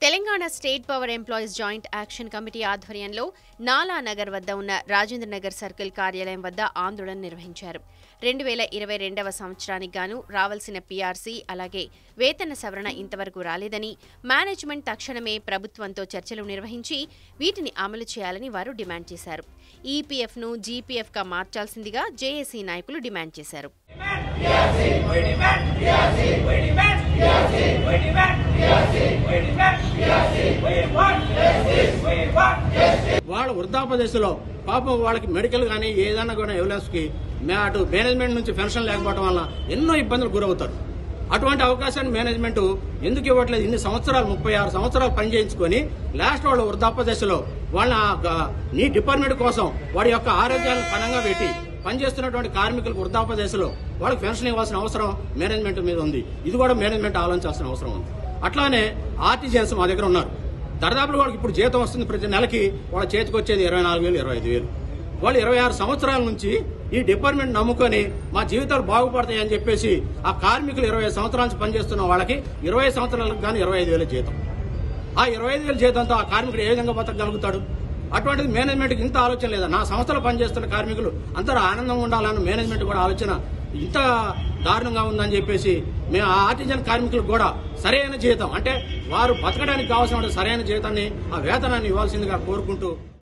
Telangana state power employees joint action committee ఆధ్వర్యంలో నాలా నగర్ వద్ద ఉన్న రాజేంద్ర నగర్ సర్కిల్ కార్యాలయం వద్ద ఆందోళన నిర్వహించారు రెండు వేల ఇరవై రెండవ సంవత్సరానికి గాను రావాల్సిన పీఆర్సీ అలాగే వేతన సవరణ ఇంతవరకు రాలేదని మేనేజ్మెంట్ తక్షణమే ప్రభుత్వంతో చర్చలు నిర్వహించి వీటిని అమలు చేయాలని వారు డిమాండ్ చేశారు ఈపీఎఫ్ను జీపీఎఫ్గా మార్చాల్సిందిగా జేఏసీ నాయకులు డిమాండ్ చేశారు వాళ్ళ వృద్ధాపదశలో పాపం వాళ్ళకి మెడికల్ కానీ ఏదైనా కూడా ఎవిలెన్స్ కి మే- అటు మేనేజ్మెంట్ నుంచి పెన్షన్ లేకపోవడం వల్ల ఎన్నో ఇబ్బందులు గురవుతారు అటువంటి అవకాశాన్ని మేనేజ్మెంట్ ఎందుకు ఇవ్వట్లేదు ఇన్ని సంవత్సరాలు ముప్పై ఆరు సంవత్సరాలు పనిచేయించుకొని లాస్ట్ వాళ్ళ వృద్ధాపదశలో వాళ్ళ ఆ గ- నీ డిపార్ట్మెంట్ కోసం వాడి యొక్క ఆరోగ్యాలను పనంగా పెట్టి పనిచేస్తున్నటువంటి కార్మికులకు వృద్ధాపదశలో వాళ్ళకి పెన్షన్ ఇవ్వాల్సిన అవసరం మేనేజ్మెంట్ మీద ఉంది ఇది కూడా మేనేజ్మెంట్ ఆలోచించాల్సిన అవసరం ఉంది అట్లానే ఆర్టిజన్స్ మా దగ్గర ఉన్నారు దరిదాపులు వాళ్ళకి ఇప్పుడు జీతం వస్తుంది ప్రతి నెలకి వాళ్ళ చేతికి వచ్చేది ఇరవై నాలుగు వేలు ఇరవై ఐదు వేలు వాళ్ళు ఇరవై ఆరు సంవత్సరాల నుంచి ఈ డిపార్ట్మెంట్ నమ్ముకొని మా జీవితాలు బాగుపడతాయి అని చెప్పేసి ఆ కార్మికులు ఇరవై ఐదు సంవత్సరాల నుంచి పనిచేస్తున్న వాళ్ళకి ఇరవై సంవత్సరాలకు కానీ ఇరవై ఐదు వేల జీతం ఆ ఇరవై ఐదు వేల జీతంతో ఆ కార్మికుడు ఏ విధంగా బతకగలుగుతాడు అటువంటిది మేనేజ్మెంట్కి ఇంత ఆలోచన లేదా నా సంస్థలో పనిచేస్తున్న కార్మికులు అందరూ ఆనందంగా ఉండాలన్న మేనేజ్మెంట్ కూడా ఆలోచన ఇంత దారుణంగా ఉందని చెప్పేసి మేము ఆ ఆర్టిజన్ కార్మికులకు కూడా సరైన జీతం అంటే వారు బతకడానికి కావాల్సిన సరైన జీతాన్ని ఆ వేతనాన్ని ఇవ్వాల్సిందిగా కోరుకుంటూ